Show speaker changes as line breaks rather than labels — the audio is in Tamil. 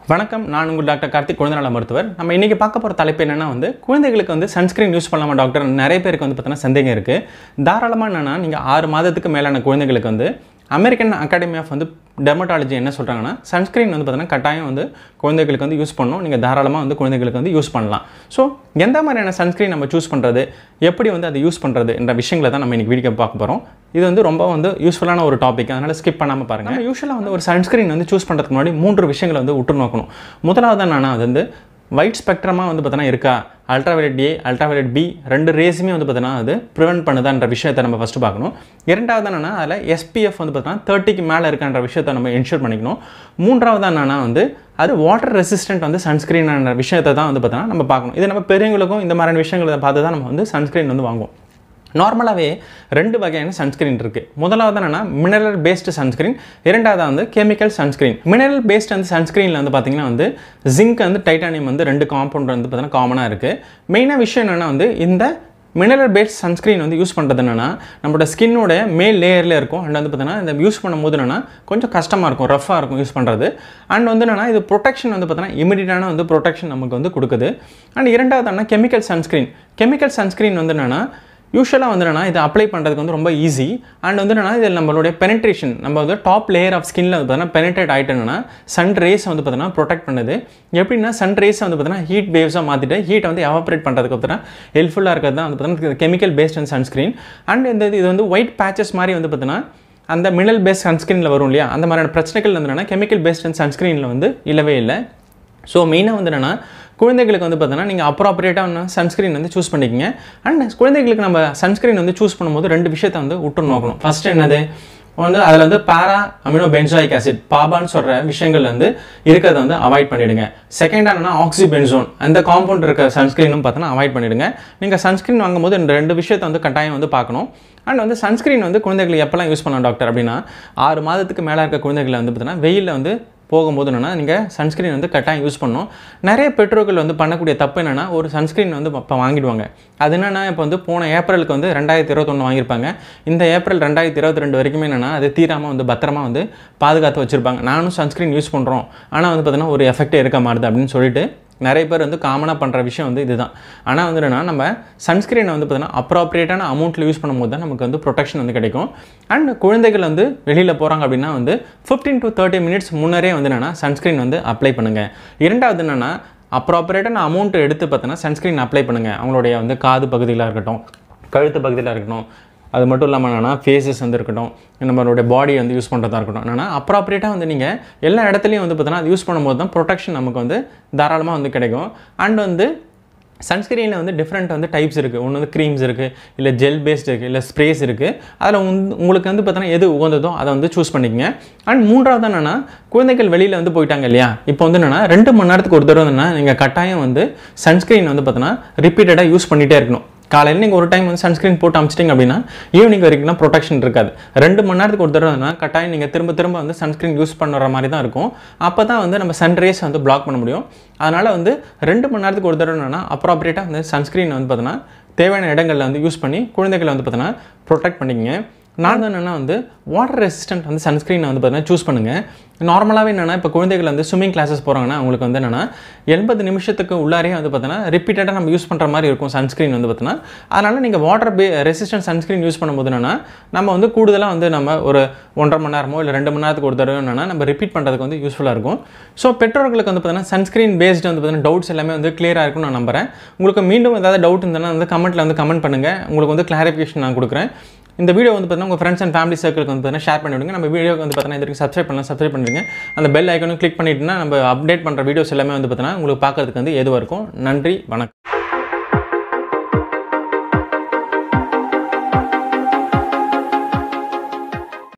வணக்கம் நான் உங்கள் டாக்டர் கார்த்திக் குழந்தைநல மருத்துவர் நம்ம இன்றைக்கி பார்க்க போகிற தலைப்பு என்னென்னா வந்து குழந்தைகளுக்கு வந்து சன்ஸ்கிரீன் யூஸ் பண்ணலாமா டாக்டர் நிறைய பேருக்கு வந்து பார்த்தீங்கன்னா சந்தேகம் இருக்குது தாராளமாக என்னென்னா நீங்கள் ஆறு மாதத்துக்கு மேலான குழந்தைகளுக்கு வந்து அமெரிக்கன் அகாடமி ஆஃப் வந்து டெர்மட்டாலஜி என்ன சொல்கிறாங்கன்னா சன்ஸ்கிரீன் வந்து பார்த்தீங்கன்னா கட்டாயம் வந்து குழந்தைகளுக்கு வந்து யூஸ் பண்ணணும் நீங்கள் தாராளமாக வந்து குழந்தைகளுக்கு வந்து யூஸ் பண்ணலாம் ஸோ எந்த மாதிரியான சன்ஸ்கிரீன் நம்ம சூஸ் பண்ணுறது எப்படி வந்து அதை யூஸ் பண்ணுறது என்ற விஷயங்களை தான் நம்ம இன்றைக்கி வீடியோ பார்க்க போகிறோம் இது வந்து ரொம்ப வந்து யூஸ்ஃபுல்லான ஒரு டாபிக் அதனால் ஸ்கிப் பண்ணாமல் பாருங்கள் நம்ம யூஸ்வலாக வந்து ஒரு சன்ஸ்கிரீன் வந்து சூஸ் பண்ணுறதுக்கு முன்னாடி மூன்று விஷயங்களை வந்து உற்று நோக்கணும் முதலாவது என்னன்னா அது வந்து ஒயிட் ஸ்பெக்ட்ரமாக வந்து பார்த்தோன்னா இருக்கா அல்ட்ராவைலட் ஏ அல்ட்ராவைலட் பி ரெண்டு ரேஸுமே வந்து பார்த்தோன்னா அது ப்ரிவென்ட் பண்ணுதான்ற விஷயத்தை நம்ம ஃபஸ்ட்டு பார்க்கணும் இரண்டாவது என்னன்னா அதில் எஸ்பிஎஃப் வந்து பார்த்தோன்னா தேர்ட்டிக்கு மேலே இருக்கான்ற விஷயத்தை நம்ம என்ஷூர் பண்ணிக்கணும் மூன்றாவது என்னன்னா வந்து அது வாட்டர் ரெசிஸ்டன்ட் வந்து சன்ஸ்க்ரீன் விஷயத்தை தான் வந்து பார்த்தோன்னா நம்ம பார்க்கணும் இது நம்ம பெரியவங்களுக்கும் இந்த மாதிரியான விஷயங்களை பார்த்து தான் நம்ம வந்து சன்ஸ்க்ரீன் வந்து வாங்குவோம் நார்மலாகவே ரெண்டு வகையான சன்ஸ்கிரீன் இருக்குது முதலாவது என்னென்னா மினரல் பேஸ்டு சன்ஸ்கிரீன் இரண்டாவது வந்து கெமிக்கல் சன்ஸ்கிரீன் மினரல் பேஸ்ட் வந்து சன்ஸ்கிரீனில் வந்து பார்த்திங்கன்னா வந்து ஜிங்க் வந்து டைட்டானியம் வந்து ரெண்டு காம்பவுண்ட் வந்து பார்த்தீங்கன்னா காமனாக இருக்குது மெயினாக விஷயம் என்னென்னா வந்து இந்த மினரல் பேஸ்ட் சன்ஸ்க்ரீன் வந்து யூஸ் பண்ணுறது என்னென்னா நம்மளோட ஸ்கின்னோட மேல் லேயரில் இருக்கும் அண்ட் வந்து பார்த்தீங்கன்னா இந்த யூஸ் பண்ணும்போது என்னென்னா கொஞ்சம் கஷ்டமாக இருக்கும் ரஃபாக இருக்கும் யூஸ் பண்ணுறது அண்ட் வந்து என்னென்னா இது ப்ரொடெக்ஷன் வந்து பார்த்தீங்கன்னா இமீடியட்டான வந்து ப்ரொடெக்ஷன் நமக்கு வந்து கொடுக்குது அண்ட் இரண்டாவது என்ன கெமிக்கல் சன்ஸ்க்ரீன் கெமிக்கல் சன்ஸ்க்ரீன் வந்து என்னென்னா யூஸ்வலாக வந்து என்னன்னா இதை அப்ளை பண்ணுறதுக்கு வந்து ரொம்ப ஈஸி அண்ட் வந்து என்னன்னா இதில் நம்மளுடைய பெனிட்ரேஷன் நம்ம வந்து டாப் லேயர் ஆஃப் ஸ்கின்ல வந்து பார்த்தீங்கன்னா பெனிட்ரேட் ஆகிட்டோன்னா சன் ரேஸ் வந்து பார்த்தீங்கன்னா ப்ரொடெக்ட் பண்ணுது எப்படின்னா சன் ரேஸ் வந்து பார்த்தீங்கன்னா ஹீட் வேவ்ஸாக மாற்றிட்டு ஹீட்டை வந்து எவாப்ரேட் பண்ணுறதுக்கு பார்த்தீங்கன்னா ஹெல்ப்ஃபுல்லாக இருக்கிறது தான் வந்து பார்த்தீங்கன்னா chemical based and sunscreen and இந்த இது வந்து ஒயிட் பேச்சஸ் மாதிரி வந்து பார்த்தீங்கன்னா அந்த மினரல் பேஸ்ட் சன்ஸ்க்ரீனில் வரும் இல்லையா அந்த மாதிரியான பிரச்சனைகள் வந்து என்னன்னா கெமிக்கல் பேஸ்ட் அண்ட் சன்ஸ்க்ரீனில் வந்து இல்லவே இல்லை ஸோ மெயினாக வந்து என்னென்னா குழந்தைகளுக்கு வந்து பார்த்தீங்கன்னா நீங்கள் அப்ராப்ரியேட்டாக சன்ஸ்க்ரீன் வந்து சூஸ் பண்ணிக்கங்க அண்ட் குழந்தைகளுக்கு நம்ம சன்ஸ்க்ரீன் வந்து சூஸ் பண்ணும்போது ரெண்டு விஷயத்தை வந்து விட்டு நோக்கணும் ஃபர்ஸ்ட் என்னது வந்து அதில் வந்து பாரா அமினோ பென்சாயிக் ஆசிட் பாபான்னு சொல்கிற விஷயங்கள் வந்து இருக்கிறத வந்து அவாய்ட் பண்ணிவிடுங்க செகண்ட் என்னன்னா ஆக்சி பென்சோன் அந்த காம்பவுண்ட் இருக்க சன்ஸ்க்ரீனும் பார்த்தோன்னா அவாய்ட் பண்ணிவிடுங்க நீங்கள் சன்ஸ்க்ரீன் வாங்கும்போது இந்த ரெண்டு விஷயத்தை வந்து கட்டாயம் வந்து பார்க்கணும் அண்ட் வந்து சன்ஸ்க்ரீன் வந்து குழந்தைகளுக்கு எப்போல்லாம் யூஸ் பண்ணலாம் டாக்டர் அப்படின்னா ஆறு மாதத்துக்கு மேலே இருக்க குழந்தைகளை வந்து பார்த்தீங்கன்னா வெயிலில் வந்து போகும்போது என்னென்னா நீங்கள் சன்ஸ்க்ரீன் வந்து கட்டாயம் யூஸ் பண்ணணும் நிறைய பெற்றோர்கள் வந்து பண்ணக்கூடிய தப்பு என்னென்னா ஒரு சன்ஸ்க்ரீன் வந்து இப்போ வாங்கிடுவாங்க அது என்னென்னா இப்போ வந்து போன ஏப்ரலுக்கு வந்து ரெண்டாயிரத்தி இருபத்தொன்று வாங்கியிருப்பாங்க இந்த ஏப்ரல் ரெண்டாயிரத்தி இருபத்தி ரெண்டு வரைக்குமே என்னென்னா அது தீராமல் வந்து பத்திரமா வந்து பாதுகாத்து வச்சுருப்பாங்க நானும் சன்ஸ்க்ரீன் யூஸ் பண்ணுறோம் ஆனால் வந்து பார்த்தீங்கன்னா ஒரு எஃபெக்டே இருக்க மாட்டுது அப்படின்னு சொல்லிட்டு நிறைய பேர் வந்து காமனாக பண்ணுற விஷயம் வந்து இதுதான் ஆனால் வந்து என்னன்னா நம்ம சன்ஸ்க்ரீனை வந்து பார்த்தீங்கன்னா அப்ராப்ரியேட்டான அமௌண்ட்டில் யூஸ் பண்ணும்போது தான் நமக்கு வந்து ப்ரொடெக்ஷன் வந்து கிடைக்கும் அண்ட் குழந்தைகள் வந்து வெளியில் போகிறாங்க அப்படின்னா வந்து ஃபிஃப்டீன் டு தேர்ட்டி மினிட்ஸ் முன்னரே வந்து என்னென்னா சன்ஸ்க்ரீன் வந்து அப்ளை பண்ணுங்கள் இரண்டாவது என்னென்னா அப்ராப்ரியேட்டான அமௌண்ட் எடுத்து பார்த்தீங்கன்னா சன்ஸ்க்ரீன் அப்ளை பண்ணுங்கள் அவங்களுடைய வந்து காது பகுதியில் இருக்கட்டும் கழுத்து பகுதியில் இருக்கட்டும் அது மட்டும் இல்லாமல் என்னென்னா ஃபேஸஸ் வந்து இருக்கட்டும் நம்மளுடைய பாடி வந்து யூஸ் பண்ணுறதா இருக்கட்டும் என்னென்னா அப்ராப்ரியேட்டாக வந்து நீங்கள் எல்லா இடத்துலையும் வந்து பார்த்தீங்கன்னா அது யூஸ் பண்ணும்போது தான் ப்ரொடெக்ஷன் நமக்கு வந்து தாராளமாக வந்து கிடைக்கும் அண்ட் வந்து சன்ஸ்கிரீனில் வந்து டிஃப்ரெண்ட் வந்து டைப்ஸ் இருக்குது ஒன்று வந்து க்ரீம்ஸ் இருக்குது இல்லை ஜெல் பேஸ்ட் இருக்குது இல்லை ஸ்ப்ரேஸ் இருக்குது அதில் வந்து உங்களுக்கு வந்து பார்த்தோன்னா எது உகந்ததோ அதை வந்து சூஸ் பண்ணிக்கங்க அண்ட் மூன்றாவது என்னென்னா குழந்தைகள் வெளியில் வந்து போயிட்டாங்க இல்லையா இப்போ வந்து என்னென்னா ரெண்டு மணி நேரத்துக்கு ஒரு தடவை என்னன்னா நீங்கள் கட்டாயம் வந்து சன்ஸ்க்ரீன் வந்து பார்த்தோன்னா ரிப்பீட்டடாக யூஸ் பண்ணிகிட்டே இருக்கணும் காலையில் நீங்கள் ஒரு டைம் வந்து சன்ஸ்க்ரீன் போட்டு அமிச்சிட்டிங்க அப்படின்னா ஈவினிங் வரைக்கும் ப்ரொடெக்ஷன் இருக்காது ரெண்டு மணி நேரத்துக்கு ஒரு தடவை கட்டாயம் நீங்கள் திரும்ப திரும்ப வந்து சன்ஸ்க்ரீன் யூஸ் பண்ணுற மாதிரி தான் இருக்கும் அப்போ தான் வந்து நம்ம சன் ரேஸ் வந்து பிளாக் பண்ண முடியும் அதனால் வந்து ரெண்டு மணி நேரத்துக்கு ஒரு தடவை என்னன்னா அப்ராப்ரியேட்டாக வந்து சன்ஸ்க்ரீன் வந்து பார்த்தோன்னா தேவையான இடங்களில் வந்து யூஸ் பண்ணி குழந்தைகளை வந்து பார்த்தோன்னா ப்ரொடெக்ட் பண்ணிக்கங்க நான் தான் என்னென்னா வந்து வாட்டர் ரெசிஸ்டன்ட் வந்து சன்ஸ்க்ரீனை வந்து பார்த்தீங்கன்னா சூஸ் பண்ணுங்கள் நார்மலாகவே என்னென்னா இப்போ குழந்தைகள் வந்து ஸ்விம்மிங் கிளாஸஸ் போகிறாங்கன்னா அவங்களுக்கு வந்து என்னென்னா எண்பது நிமிஷத்துக்கு உள்ளாரே வந்து பார்த்தீங்கன்னா ரிப்பீட்டடாக நம்ம யூஸ் பண்ணுற மாதிரி இருக்கும் சன்ஸ்க்ரீன் வந்து பார்த்தீங்கன்னா அதனால் நீங்கள் வாட்டர் பே ரெசிஸ்டன்ட் சன்ஸ்க்ரீன் யூஸ் பண்ணும்போது என்னென்னா நம்ம வந்து கூடுதலாக வந்து நம்ம ஒரு ஒன்றரை மணி நேரமோ இல்லை ரெண்டு மணி நேரத்துக்கு ஒரு தடவை என்னென்னா நம்ம ரிப்பீட் பண்ணுறதுக்கு வந்து யூஸ்ஃபுல்லாக இருக்கும் ஸோ பெற்றோர்களுக்கு வந்து பார்த்தீங்கன்னா சன்ஸ்க்ரீன் பேஸ்டு வந்து பார்த்தீங்கன்னா டவுட்ஸ் எல்லாமே வந்து கிளியராக இருக்கும்னு நான் நம்புறேன் உங்களுக்கு மீண்டும் ஏதாவது டவுட் இருந்ததுன்னா வந்து கமெண்ட்டில் வந்து கமெண்ட் பண்ணுங்கள் உங்களுக்கு வந்து கிளாரிஃபிகேஷன் நான் கொடுக்குறேன் இந்த வீடியோ வந்து பார்த்தீங்கன்னா உங்கள் ஃப்ரெண்ட்ஸ் அண்ட் ஃபேமிலி சர்க்கிளுக்கு வந்து பார்த்தீங்கன்னா ஷேர் பண்ணிவிடுங்க நம்ம வீடியோக்கு வந்து பார்த்தீங்கன்னா இதுக்கு சப்ஸ்கிரைப் பண்ணலாம் சப்ஸ்கிரைப் பண்ணிடுங்க அந்த பெல் ஐக்கனும் கிளிக் பண்ணிட்டுனா நம்ம அப்டேட் பண்ணுற வீடியோஸ் எல்லாமே வந்து பார்த்தீங்கன்னா உங்களுக்கு பார்க்கறதுக்கு வந்து எதுவாக இருக்கும் நன்றி வணக்கம்